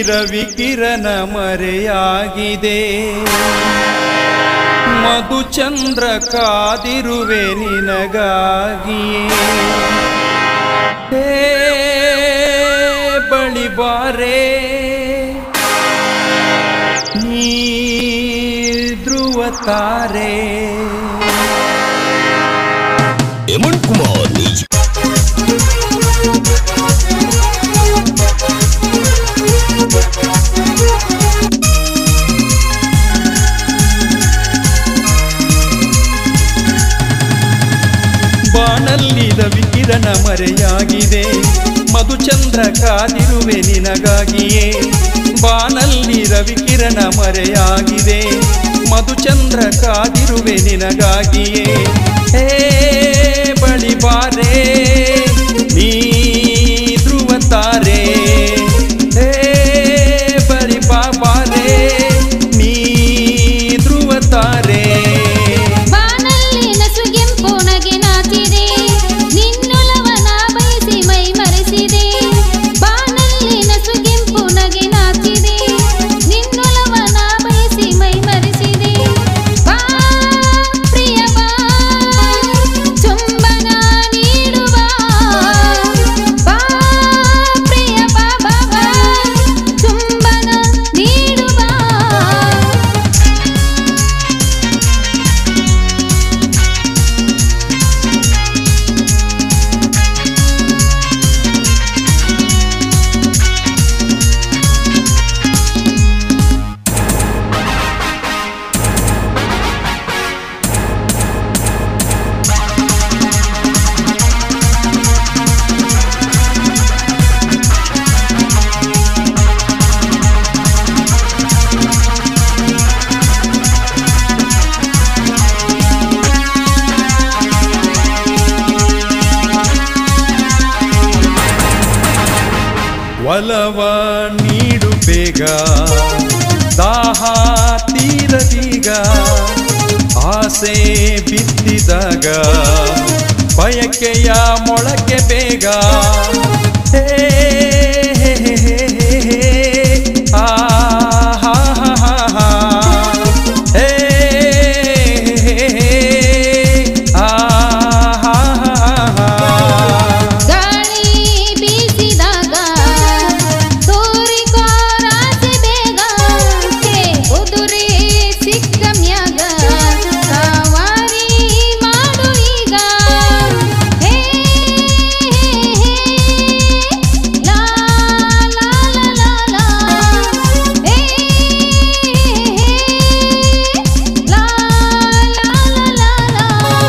ರವಿಕಿರಣ ಮರೆಯಾಗಿದೆ ಮಧುಚಂದ್ರ ಕಾದಿರುವೆ ನಿನಗಾಗಿಯೇ ಹೇ ಬಳಿ ಬಾರೆ ನೀ ಧ್ರುವ ತಾರೆ Eman Kumar Music. ಬಾನಲ್ಲಿ Ravikirana ಮರೆಯಾಗಿದೆ ಮಧುಚಂದ್ರ ಕಾದಿರುವೆ ನಿನಗಾಗಿಯೇ ಬಾನಲ್ಲಿ Ravikirana ಮರೆಯಾಗಿದೆ ಮಧುಚಂದ್ರ ಕಾದಿರುವೆ ನಿನಗಾಗಿಯೇ ಹೇ ಬಳಿ ಬಾರೆ ನೀ ಧ್ರುವ ತಾರೆ ಹೇ ಬಳಿ ಬಾಬಾರೆ ನೀ ಧ್ರುವ ತಾರೆ ಬಾನಲ್ಲಿ ನಸುಗೆಂಪು ನಗೆ ನಾಚಿದೆ ನಿನ್ನೊಲವನ ಬಯಸಿ ಮೈ ಮರೆಸಿದೆ ಬಾನಲ್ಲಿ ನಸುಗೆಂಪು ನಗೆ ನಾಚಿದೆ ನಿನ್ನೊಲವನ ಬಯಸಿ ಮೈ ಮರೆಸಿದೆ ಬಾ ಪ್ರಿಯ ಬಾ ಚುಂಬನ ನೀಡುವ ಬಾ ಪ್ರಿಯ ಬಾ ಬಾ ಬಾ ಚುಂಬನ ನೀಡುವ ಒಲವ ನೀಡು ಬೇಗ ದಾಹ ತೀರದೀಗ ಆಸೆ ಬಿತ್ತಿದಾಗ ಬಯಕೆಯ ಮೊಳಕೆ ಬೇಗ ಹೇ ಹೇ ಹೇ ಹೇ ಹೇ ಹೇ. ಆ ಹಾ ಹಾ ಹಾ ಹಾ. ಹೇ ಹೇ ಹೇ ಹೇ. ಆ ಹಾ ಹಾ ಹಾ ಹಾ. ಗಾಳಿ ಬೀಸಿದಾಗ ತೋರಿಕೋರಾಸೆ ಬೇಗ ಹೇ ಉದುರಿ ಸಿಕ್ಕ ಮ್ಯಾಗ ಸವಾರಿ ಮಾಡು ಈಗ ಹೇ ಹೇ ಲಾ ಲಾ ಲಾ ಲಾ ಲಾ ಹೇ ಲಾ ಲಾ ಲಾ ಲಾ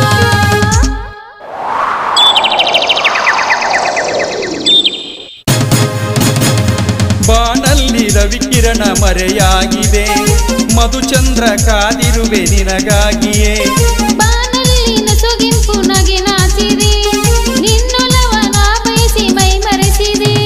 ಬಾನಲ್ಲಿ ರವಿಕಿರಣ ಮರೆಯಾಗಿದೆ ಮಧುಚಂದ್ರ ಕಾದಿರುವೆ ನಿನಗಾಗಿಯೇ ಬಾನಲ್ಲಿ ನಸುಗೆಂಪು ನಗೆ ನಾಚಿದೆ ನಿನ್ನೊಲವನ ಬಯಸಿ ಮೈ ಮರೆಸಿದೆ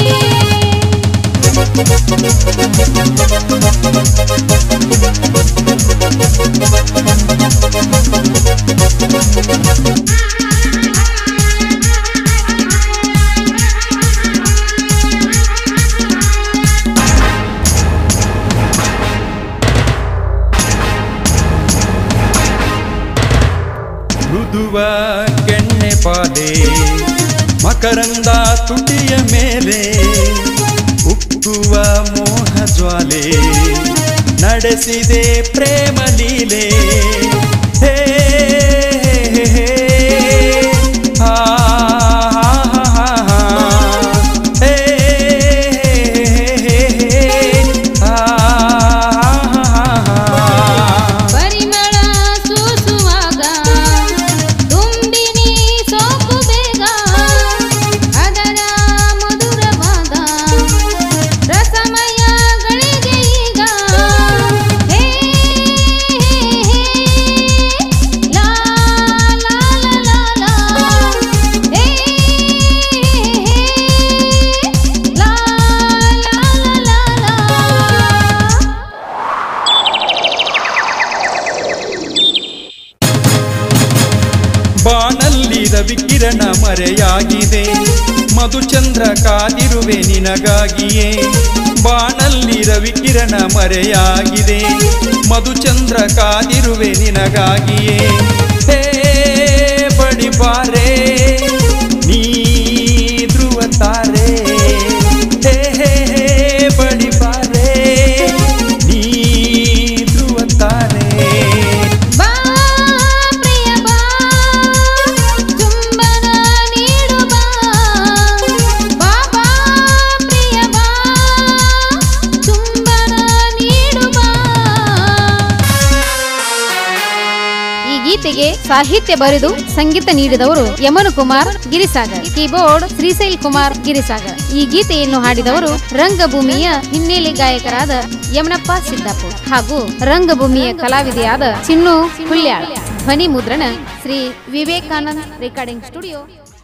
ಮೃದುವ ಕೆಣ್ಣೆ ಪಾದೆ ಮಕರಂದ ತುಟಿಯ ಮೇಲೆ ಉಕ್ಕುವ ಮೋಹ ಜ್ವಾಲೆ ನಡೆಸಿದೆ ಪ್ರೇಮ ಲೀಲೆ ಹೇ ಹೇ, ಹೇ, ಆ, ಹಾ, ಹಾ, ಹಾ, ಹಾ. ಹೇ, ಹೇ, ಹೇ, ಹೇ, ಆ, ಹಾ, ಹಾ, ಹಾ, ಹಾ. ಪರಿಮಳ ಸೂಸುವಾಗ ತುಂಬಿನಿ ಸೋಪು ಬೇಗ ಅದರ ಮಧುರವಾದ ರಸಮಯಗಳಿಗೆ ಈಗ ಹೇ ಹೇ, ಹೇ, ಲಾ ಬಾನಲ್ಲಿ ರವಿಕಿರಣ ಮರೆಯಾಗಿದೆ ಮಧುಚಂದ್ರ ಕಾದಿರುವೆ ನಿನಗಾಗಿಯೇ ಬಾನಲ್ಲಿ ರವಿಕಿರಣ ಮರೆಯಾಗಿದೆ ಮಧುಚಂದ್ರ ಕಾದಿರುವೆ ನಿನಗಾಗಿಯೇ ಹೇ ಬಡಿ ಬಾರೆ ನೀ ಧ್ರುವ ತಾರೆ ಹೇ ಹೇ ಹೇ ಬಡಿ ಬಾರೆ ನೀ ಧ್ರುವ ತಾರೆ ಬಾ ಪ್ರಿಯ ಬಾ ಚುಂಬನ ನೀಡು ಬಾ ಬಾ ಬಾ ಪ್ರಿಯ ಬಾ ಚುಂಬನ ನೀಡು ಬಾ ಈ ಗೀತೆಗೆ ಸಾಹಿತ್ಯ ಬರೆದು ಸಂಗೀತ ನೀಡಿದವರು ಯಮನು ಕುಮಾರ್ ಗಿರಿಸಾಗರ್ ಕೀಬೋರ್ಡ್ ಶ್ರೀಶೈಲ್ ಕುಮಾರ್ ಗಿರಿಸಾಗರ್ ಈ ಗೀತೆಯನ್ನು ಹಾಡಿದವರು ರಂಗಭೂಮಿಯ ಹಿನ್ನೆಲೆ ಗಾಯಕರಾದ ಯಮನಪ್ಪ ಸಿದ್ದಾಪುರ್ ಹಾಗೂ ರಂಗಭೂಮಿಯ ಕಲಾವಿದೆಯಾದ ಚಿನ್ನು ಹುಲ್ಯಾಳ್ ಧ್ವನಿ ಮುದ್ರಣ ಶ್ರೀ ವಿವೇಕಾನಂದ್ ರೆಕಾರ್ಡಿಂಗ್ ಸ್ಟುಡಿಯೋ